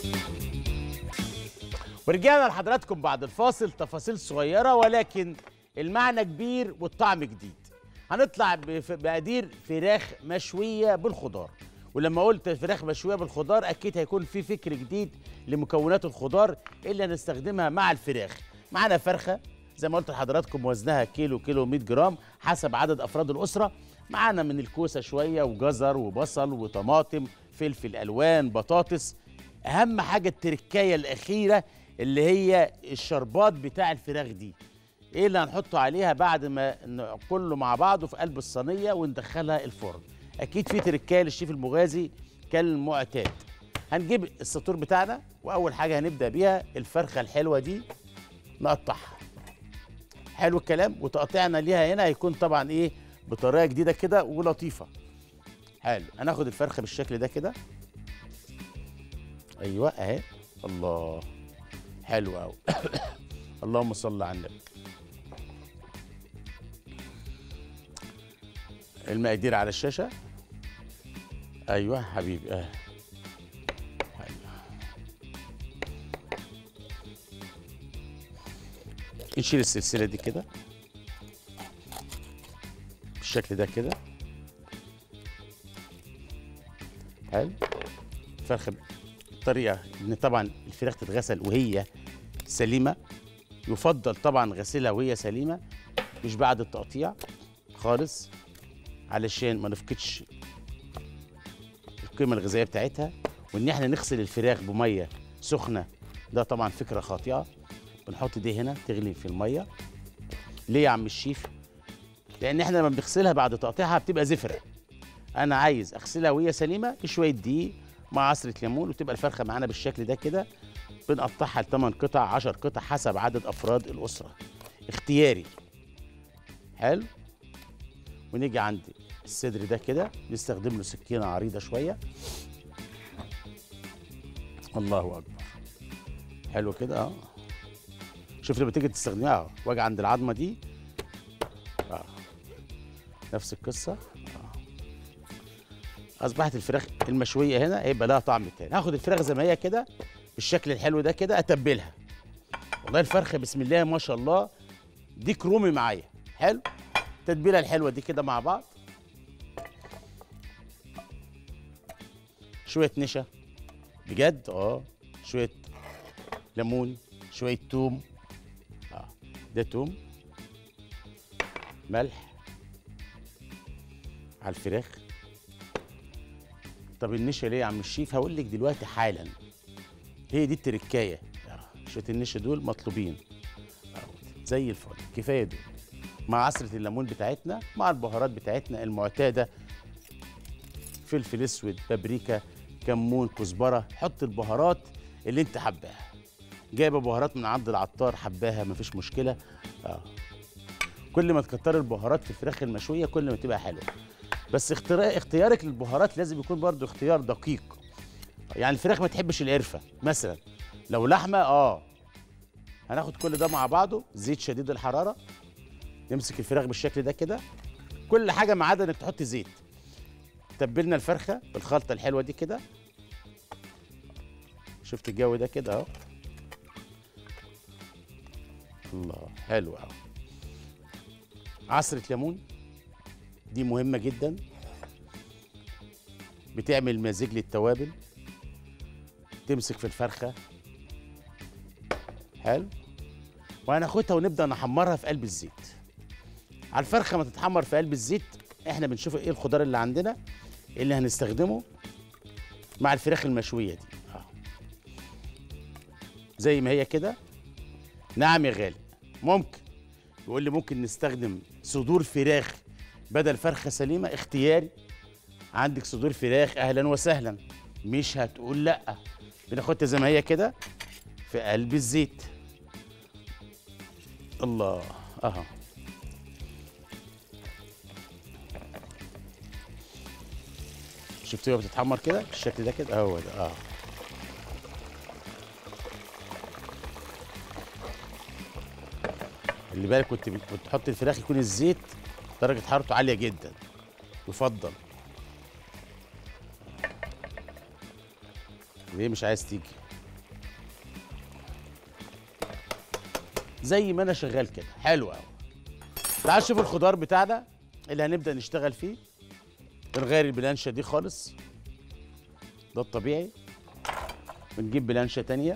ورجعنا لحضراتكم بعد الفاصل تفاصيل صغيرة ولكن المعنى كبير والطعم جديد هنطلع بف- بقدير فراخ مشوية بالخضار ولما قلت فراخ مشوية بالخضار أكيد هيكون في فكر جديد لمكونات الخضار اللي هنستخدمها مع الفراخ معانا فرخة زي ما قلت لحضراتكم وزنها كيلو كيلو 100 جرام حسب عدد أفراد الأسرة معانا من الكوسة شوية وجزر وبصل وطماطم فلفل ألوان بطاطس اهم حاجه التركايه الاخيره اللي هي الشربات بتاع الفراخ دي ايه اللي هنحطه عليها بعد ما ن- كله مع بعضه في قلب الصينيه وندخلها الفرن اكيد في تركايه للشيف المغازي كالمعتاد هنجيب السطور بتاعنا واول حاجه هنبدا بيها الفرخه الحلوه دي نقطعها حلو الكلام وتقطيعنا ليها هنا هيكون طبعا ايه بطريقه جديده كده ولطيفه حلو هناخد الفرخه بالشكل ده كده ايوه اهي الله حلو قوي اللهم صل على النبي المقادير على الشاشه ايوه حبيبي اه حلو. نشيل السلسله دي كده بالشكل ده كده حلو الفرخه الطريقه ان طبعا الفراخ تتغسل وهي سليمه يفضل طبعا غسلها وهي سليمه مش بعد التقطيع خالص علشان ما نفقدش القيمه الغذائيه بتاعتها وان احنا نغسل الفراخ بميه سخنه ده طبعا فكره خاطئه بنحط دي هنا تغلي في الميه ليه يا عم الشيف لان احنا لما بنغسلها بعد تقطيعها بتبقى زفره انا عايز اغسلها وهي سليمه بشويه دقيق مع عصره ليمون وتبقى الفرخه معانا بالشكل ده كده بنقطعها لثمان قطع 10 قطع حسب عدد افراد الاسره اختياري حلو ونيجي عند الصدر ده كده نستخدم له سكينه عريضه شويه الله اكبر حلو كده اه شوف لما تيجي تستخدمها اه واجي عند العظمه دي اه نفس القصه اصبحت الفراخ المشويه هنا هيبقى لها طعم تاني هاخد الفراخ زي ما هي كده بالشكل الحلو ده كده اتبلها والله الفرخه بسم الله ما شاء الله ديك رومي معايا حلو التتبيله الحلوه دي كده مع بعض شويه نشا بجد اه شويه ليمون شويه توم اه ده توم ملح على الفراخ طب النشا ليه يا عم الشيف هقول لك دلوقتي حالا هي دي التركايه آه، شويه النشا دول مطلوبين أهو، زي الفل كفايه دول مع عصره الليمون بتاعتنا مع البهارات بتاعتنا المعتاده فلفل اسود بابريكا كمون كزبره حط البهارات اللي انت حباها جايبه بهارات من عند العطار حباها مفيش مشكله اه كل ما تكتر البهارات في الفراخ المشويه كل ما تبقى حلوه بس اختيار اختيارك للبهارات لازم يكون برضو اختيار دقيق يعني الفراخ ما تحبش القرفه مثلا لو لحمه اه هناخد كل ده مع بعضه زيت شديد الحراره نمسك الفراخ بالشكل ده كده كل حاجه ما عدا انك تحط زيت تبلنا الفرخه بالخلطه الحلوه دي كده شفت الجو ده كده اهو الله حلو قوي عصره ليمون دي مهمه جدا بتعمل مزيج للتوابل تمسك في الفرخه حلو وهناخدها ونبدا نحمرها في قلب الزيت على الفرخه ما تتحمر في قلب الزيت احنا بنشوف ايه الخضار اللي عندنا اللي هنستخدمه مع الفراخ المشويه دي اه زي ما هي كده نعم يا غالي ممكن يقول لي ممكن نستخدم صدور فراخ بدل فرخه سليمه اختياري عندك صدور فراخ اهلا وسهلا مش هتقول لا بناخدها زي ما هي كده في قلب الزيت الله اها شفتوها بتتحمر كده بالشكل ده كده هو ده اه خلي بالك كنت كنت تحط الفراخ يكون الزيت درجه حرارته عاليه جدا يفضل ليه مش عايز تيجي زي ما انا شغال كده حلو قوي تعال شوف الخضار بتاعنا اللي هنبدا نشتغل فيه بنغير البلانشه دي خالص ده الطبيعي بنجيب بلانشه تانية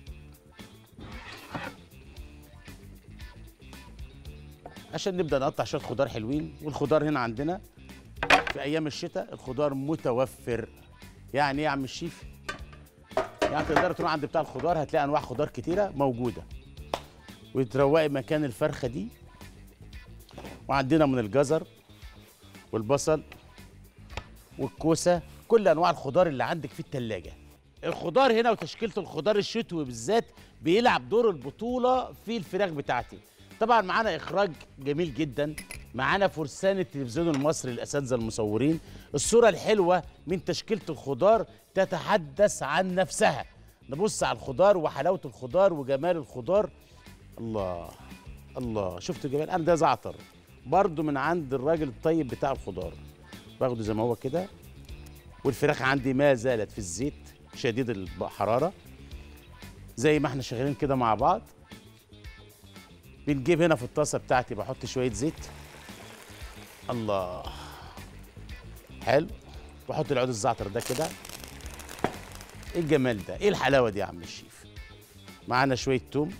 عشان نبدا نقطع شويه خضار حلوين والخضار هنا عندنا في ايام الشتاء الخضار متوفر يعني ايه يا عم الشيف يعني تقدر تروح عند بتاع الخضار هتلاقي انواع خضار كتيره موجوده وتروقي مكان الفرخه دي وعندنا من الجزر والبصل والكوسه كل انواع الخضار اللي عندك في التلاجة الخضار هنا وتشكيله الخضار الشتوي بالذات بيلعب دور البطوله في الفراخ بتاعتي طبعا معانا اخراج جميل جدا معانا فرسان التلفزيون المصري الاساتذه المصورين الصوره الحلوه من تشكيله الخضار تتحدث عن نفسها نبص على الخضار وحلاوه الخضار وجمال الخضار الله الله شفتوا جمال انا ده زعتر برضو من عند الراجل الطيب بتاع الخضار باخده زي ما هو كده والفراخ عندي ما زالت في الزيت شديد الحراره زي ما احنا شغالين كده مع بعض بنجيب هنا في الطاسه بتاعتي بحط شويه زيت الله حلو بحط العود الزعتر ده كده ايه الجمال ده ايه الحلاوه دي يا عم الشيف معانا شويه توم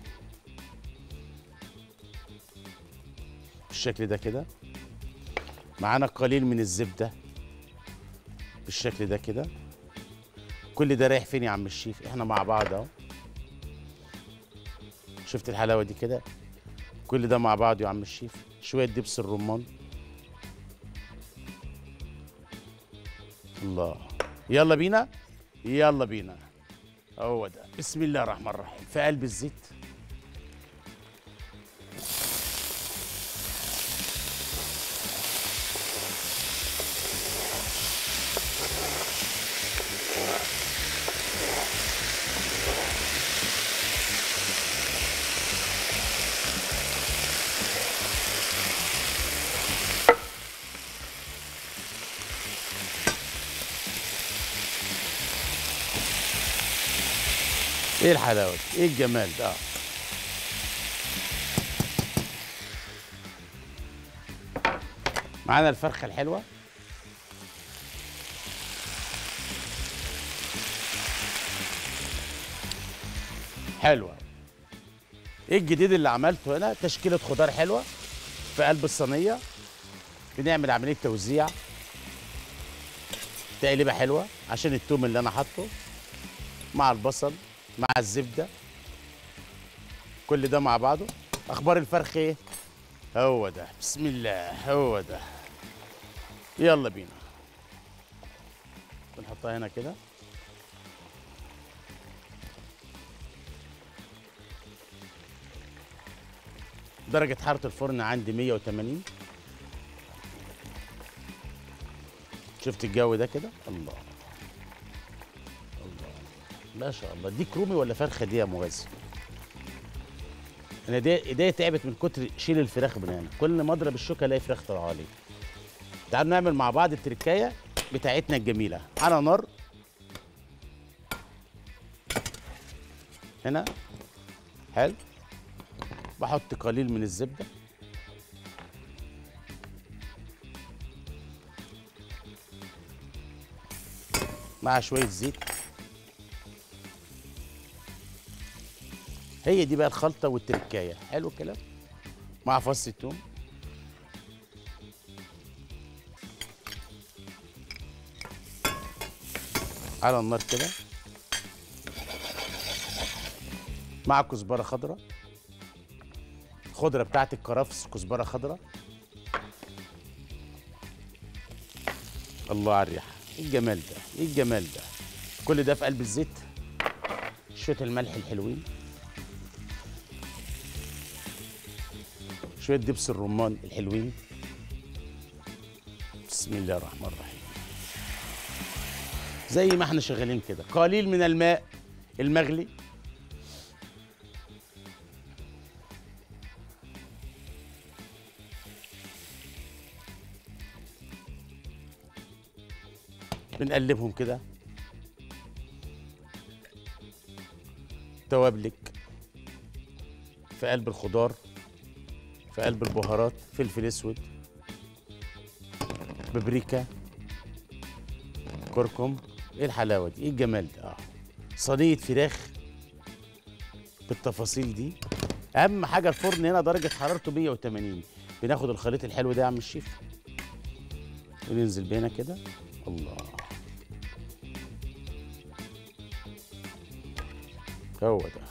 بالشكل ده كده معانا قليل من الزبده بالشكل ده كده كل ده رايح فين يا عم الشيف احنا مع بعض اهو شفت الحلاوه دي كده كل ده مع بعض يا عم الشيف شويه دبس الرمان الله يلا بينا يلا بينا هو ده بسم الله الرحمن الرحيم في قلب الزيت ايه الحلاوه دي ايه الجمال ده آه. معانا الفرخه الحلوه حلوه ايه الجديد اللي عملته هنا تشكيله خضار حلوه في قلب الصينيه بنعمل عمليه توزيع تقليبه حلوه عشان التوم اللي انا حاطه مع البصل مع الزبده كل ده مع بعضه اخبار الفرخ ايه هو ده بسم الله هو ده يلا بينا بنحطها هنا كده درجة حرارة الفرن عندي 180 شفت الجو ده كده الله الله ما شاء الله دي كرومي ولا فرخه دي يا مغازي انا دي ايديا تعبت من كتر شيل الفراخ من هنا كل ما اضرب الشوكه الاقي فراخ طالعه لي تعالوا نعمل مع بعض التركايه بتاعتنا الجميله على نار هنا حلو بحط قليل من الزبده مع شويه زيت هي دي بقى الخلطه والتركايه حلو الكلام مع فص الثوم على النار كده مع كزبره خضراء الخضره بتاعت الكرفس كزبره خضراء الله على الريحه ايه الجمال ده ايه الجمال ده كل ده في قلب الزيت شويه الملح الحلوين شويه دبس الرمان الحلوين بسم الله الرحمن الرحيم زي ما احنا شغالين كده قليل من الماء المغلي بنقلبهم كده في قلب الخضار في قلب البهارات فلفل اسود بابريكا كركم ايه الحلاوه دي ايه الجمال ده اه صينيه فراخ بالتفاصيل دي اهم حاجه الفرن هنا درجه حرارته 180 بناخد الخليط الحلو ده يا عم الشيف وننزل بينا كده الله هو ده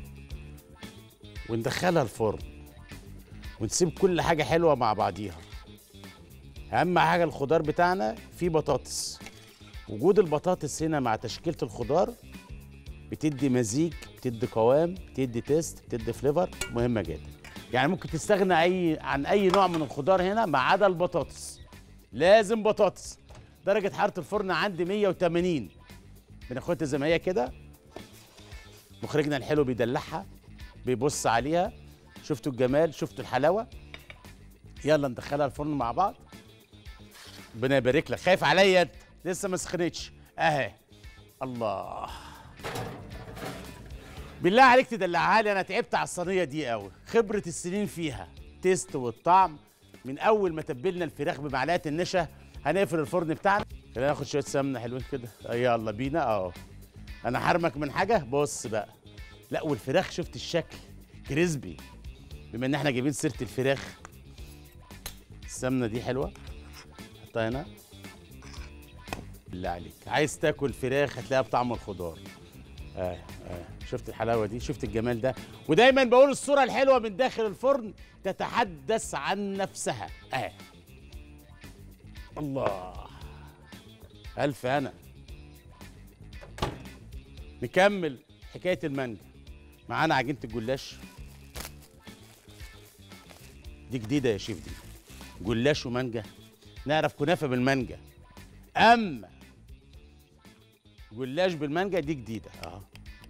وندخلها الفرن ونسيب كل حاجه حلوه مع بعضيها اهم حاجه الخضار بتاعنا فيه بطاطس وجود البطاطس هنا مع تشكيله الخضار بتدي مزيج بتدي قوام بتدي تيست بتدي فليفر مهمه جدا يعني ممكن تستغنى اي عن اي نوع من الخضار هنا ما عدا البطاطس لازم بطاطس درجه حراره الفرن عندي 180 بناخدها زي ما هي كده مخرجنا الحلو بيدلعها بيبص عليها شفتوا الجمال شفتوا الحلاوه يلا ندخلها الفرن مع بعض ربنا يبارك لك خايف عليا أنت؟ لسه ما سخنتش اهي الله بالله عليك تدلعها لي انا تعبت على الصينيه دي قوي خبره السنين فيها تيست والطعم من اول ما تبلنا الفراخ بمعلقه النشا هنقفل الفرن بتاعنا خلينا ناخد شويه سمنه حلوين كده آه، يلا بينا اهو انا حرمك من حاجه بص بقى لا والفراخ شفت الشكل كريسبي بما ان احنا جايبين سيره الفراخ السمنه دي حلوه حطها هنا بالله عليك عايز تاكل فراخ هتلاقيها بطعم الخضار اه اه شفت الحلاوه دي شفت الجمال ده ودايما بقول الصوره الحلوه من داخل الفرن تتحدث عن نفسها اه الله الف هنا نكمل حكايه المانجا معانا عجينه الجلاش دي جديده يا شيف دي جلاش ومانجا نعرف كنافه بالمانجا اما جلاش بالمانجا دي جديده اه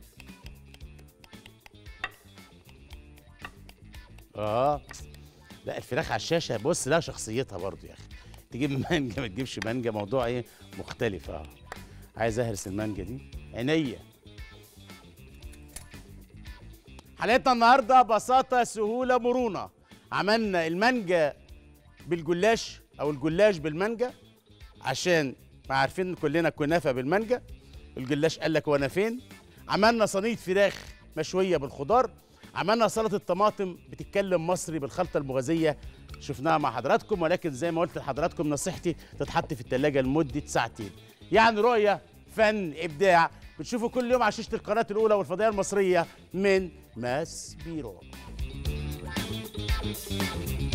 اه لا الفراخ على الشاشه بص لها شخصيتها برضو يا اخي تجيب مانجا ما تجيبش مانجا موضوع ايه مختلف اه عايز اهرس المانجا دي عينيا حلقتنا النهارده بساطه سهوله مرونه عملنا المانجا بالجلاش او الجلاش بالمانجا عشان ما عارفين كلنا كنافه بالمانجا الجلاش قال لك وانا فين عملنا صينيه فراخ مشويه بالخضار عملنا سلطه طماطم بتتكلم مصري بالخلطه المغازيه شفناها مع حضراتكم ولكن زي ما قلت لحضراتكم نصيحتي تتحط في الثلاجه لمده ساعتين يعني رؤيه فن ابداع بتشوفوا كل يوم على شاشه القناه الاولى والفضائيه المصريه من ماس بيرو